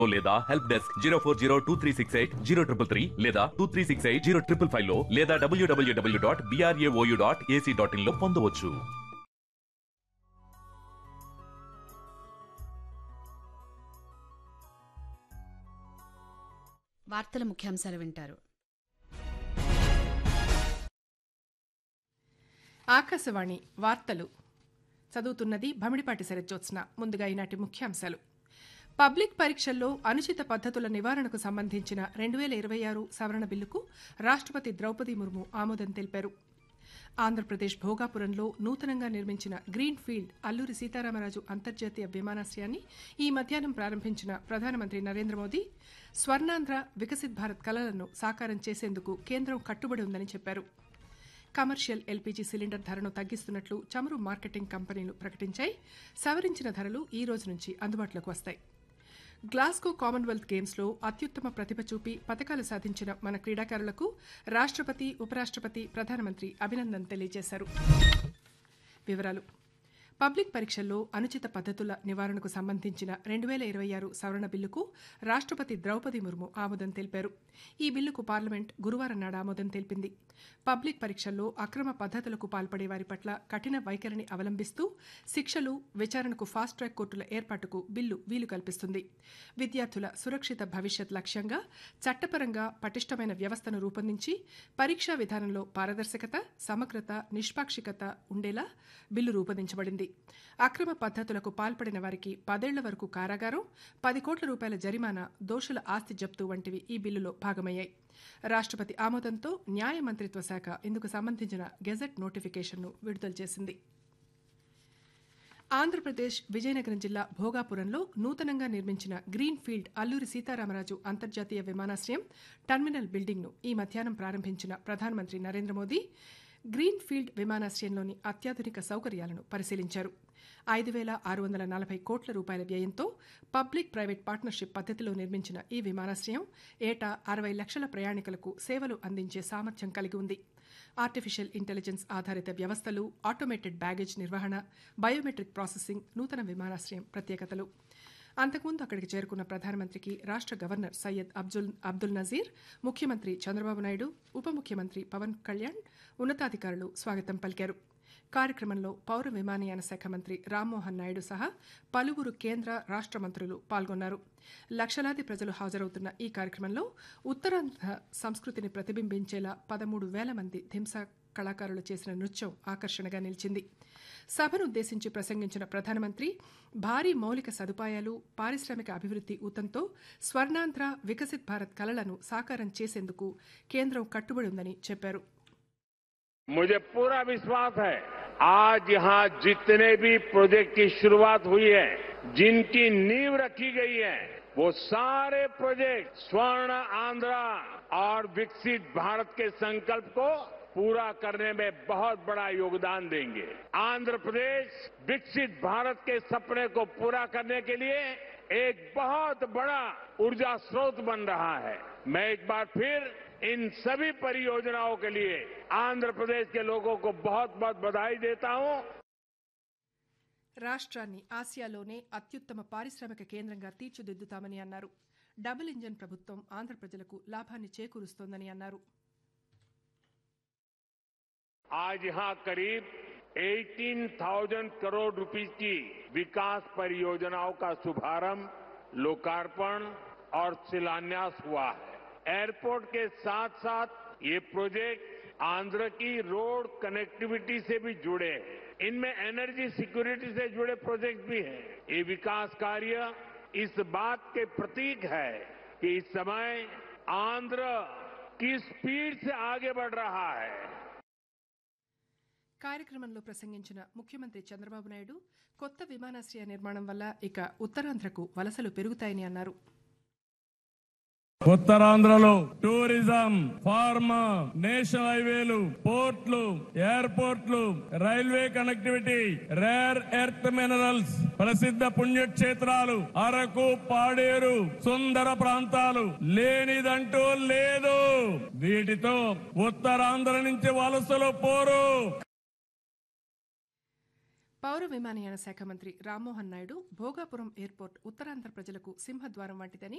లేదా help desk zero four zero two three six eight zero triple three లేదా two three six eight zero triple five లో లేదా డబ్ల్యూడబ్ల్యూడబ్ల్యూ dot BRAOU dot AC dot in లో పొందవచ్చు వార్తల ముఖ్యాంశాలు వింటారు ఆకాశవాణి వార్తలు చదువుతున్నది భమిడిపాటి శరజ్జోత్స్న ముందుగా ఈనాటి ముఖ్యాంశాలు పబ్లిక్ పరీక్షల్లో అనుచిత పద్ధతుల నివారణకు సంబంధించిన రెండు వేల ఇరవై ఆరు సవరణ బిల్లుకు రాష్ట్రపతి ద్రౌపది ముర్ము ఆమోదం తెలిపారు ఆంధ్రప్రదేశ్ భోగాపురంలో నూతనంగా నిర్మించిన గ్రీన్ ఫీల్డ్ అల్లూరి సీతారామరాజు అంతర్జాతీయ విమానాశ్రయాన్ని ఈ మధ్యాహ్నం ప్రారంభించిన ప్రధానమంత్రి నరేంద్ర మోదీ స్వర్ణాంధ్ర వికసిత్ భారత్ కలలను సాకారం చేసేందుకు కేంద్రం కట్టుబడి ఉందని చెప్పారు కమర్షియల్ ఎల్పీజీ సిలిండర్ ధరను తగ్గిస్తున్నట్లు చమురు మార్కెటింగ్ కంపెనీలు ప్రకటించాయి సవరించిన ధరలు ఈ రోజు నుంచి అందుబాటులోకి వస్తాయి గ్లాస్గో కామన్వెల్త్ గేమ్స్లో అత్యుత్తమ ప్రతిభ చూపి పథకాలు సాధించిన మన క్రీడాకారులకు రాష్ట్రపతి ఉపరాష్ట్రపతి ప్రధానమంత్రి అభినందన తెలియజేశారు వివరాలు పబ్లిక్ పరీక్షల్లో అనుచిత పద్ధతుల నివారణకు సంబంధించిన రెండు వేల ఇరవై ఆరు సవరణ బిల్లుకు రాష్ట్రపతి ద్రౌపది ముర్ము ఆమోదం తెలిపారు ఈ బిల్లుకు పార్లమెంట్ గురువారం నాడు ఆమోదం తెలిపింది పబ్లిక్ పరీక్షల్లో అక్రమ పద్ధతులకు పాల్పడే వారి పట్ల కఠిన వైఖరిని అవలంబిస్తూ శిక్షలు విచారణకు ఫాస్ట్ ట్రాక్ కోర్టుల ఏర్పాటుకు బిల్లు వీలు కల్పిస్తుంది విద్యార్థుల సురక్షిత భవిష్యత్ లక్ష్యంగా చట్టపరంగా పటిష్టమైన వ్యవస్థను రూపొందించి పరీక్షా విధానంలో పారదర్శకత సమగ్రత నిష్పాక్షికత ఉండేలా బిల్లు రూపొందించబడింది అక్రమ పద్ధతులకు పాల్పడిన వారికి పదేళ్ల వరకు కారాగారం పది కోట్ల రూపాయల జరిమానా దోషుల ఆస్తి జప్తు వంటివి ఈ బిల్లులో భాగమయ్యాయి రాష్ట్రపతి ఆమోదంతో న్యాయ మంత్రిత్వ శాఖ ఇందుకు సంబంధించిన గెజెట్ నోటిఫికేషన్ను విడుదల చేసింది ఆంధ్రప్రదేశ్ విజయనగరం జిల్లా భోగాపురంలో నూతనంగా నిర్మించిన గ్రీన్ ఫీల్డ్ అల్లూరి సీతారామరాజు అంతర్జాతీయ విమానాశ్రయం టర్మినల్ బిల్డింగ్ను ఈ మధ్యాహ్నం ప్రారంభించిన ప్రధానమంత్రి నరేంద్ర మోదీ గ్రీన్ ఫీల్డ్ విమానాశ్రయంలోని అత్యాధునిక సౌకర్యాలను పరిశీలించారు ఐదు వేల ఆరు వందల నలభై కోట్ల రూపాయల వ్యయంతో పబ్లిక్ ప్రైవేట్ పార్ట్నర్షిప్ పద్ధతిలో నిర్మించిన ఈ విమానాశ్రయం ఏటా అరవై లక్షల ప్రయాణికులకు సేవలు అందించే సామర్థ్యం కలిగి ఉంది ఆర్టిఫిషియల్ ఇంటెలిజెన్స్ ఆధారిత వ్యవస్థలు ఆటోమేటెడ్ బ్యాగేజ్ నిర్వహణ బయోమెట్రిక్ ప్రాసెసింగ్ నూతన విమానాశ్రయం ప్రత్యేకతలు అంతకుముందు అక్కడికి చేరుకున్న ప్రధానమంత్రికి రాష్ట్ర గవర్నర్ సయ్యద్ అబ్దుల్ అబ్దుల్ నజీర్ ముఖ్యమంత్రి చంద్రబాబు నాయుడు ఉప ముఖ్యమంత్రి పవన్ కళ్యాణ్ ఉన్నతాధికారులు స్వాగతం పలికారు కార్యక్రమంలో పౌర విమానయాన శాఖ మంత్రి రామ్మోహన్ నాయుడు సహా పలువురు కేంద్ర రాష్ట్ర మంత్రులు పాల్గొన్నారు లక్షలాది ప్రజలు హాజరవుతున్న ఈ కార్యక్రమంలో ఉత్తరాంధ్ర సంస్కృతిని ప్రతిబింబించేలా పదమూడు వేల మంది ధింసా కళాకారులు చేసిన నృత్యం ఆకర్షణగా నిలిచింది సభను ఉద్దేశించి ప్రసంగించిన ప్రధానమంత్రి భారీ మౌలిక సదుపాయాలు పారిశ్రామిక అభివృద్ధి ఊతంతో స్వర్ణాంధ్ర వికసిత్ భారత్ కలలను సాకారం చేసేందుకు కేంద్రం కట్టుబడి ఉందని చెప్పారు मुझे पूरा विश्वास है आज यहां जितने भी प्रोजेक्ट की शुरुआत हुई है जिनकी नींव रखी गई है वो सारे प्रोजेक्ट स्वर्ण आंध्रा और विकसित भारत के संकल्प को पूरा करने में बहुत बड़ा योगदान देंगे आंध्र प्रदेश विकसित भारत के सपने को पूरा करने के लिए एक बहुत बड़ा ऊर्जा स्रोत बन रहा है मैं एक बार फिर इन सभी परियोजनाओं के लिए आंध्र प्रदेश के लोगों को बहुत बहुत बधाई देता हूं రాష్ట్రాన్ని ఆసియాలోనే అత్యుత్తమ పారిశ్రామిక కేంద్రంగా తీర్చిదిద్దుతామని అన్నారు డబుల్ ఇంజన్ ప్రభుత్వం ఆంధ్ర ప్రజలకు లాభాన్ని చేకూరుస్తోందని అన్నారు आज यहां करीब 18,000 करोड़ रुपीस की विकास परियोजनाओं का शुभारंभ लोकार्पण और शिलान्यास हुआ है एयरपोर्ट के साथ साथ ये प्रोजेक्ट आंध्र की रोड कनेक्टिविटी से भी जुड़े हैं इनमें एनर्जी सिक्योरिटी से जुड़े प्रोजेक्ट भी हैं ये विकास कार्य इस बात के प्रतीक है कि इस समय आंध्र किस स्पीड से आगे बढ़ रहा है కార్యక్రమంలో ప్రసంగించిన ముఖ్యమంత్రి చంద్రబాబు నాయుడు కొత్త విమానాశ్రయ నిర్మాణం వల్ల ఇక ఉత్తరాంధ్రకు వలసలు పెరుగుతాయని అన్నారు ఉత్తరాంధ్రలో టూరిజం ఫార్మా నేషనల్ హైవేలు పోర్ట్లు ఎయిర్పోర్ట్లు railway connectivity rare earth minerals ప్రసిద్ధ పుణ్యక్షేత్రాలు అరకు పాడేరు సుందర ప్రాంతాలు లేనిదంటూ లేదు వీటితో ఉత్తరాంధ్ర నుంచి వలసలు పోరు పౌర విమానయాన శాఖ మంత్రి రామ్మోహన్ నాయుడు భోగాపురం ఎయిర్పోర్ట్ ఉత్తరాంధ్ర ప్రజలకు సింహద్వారం వంటిదని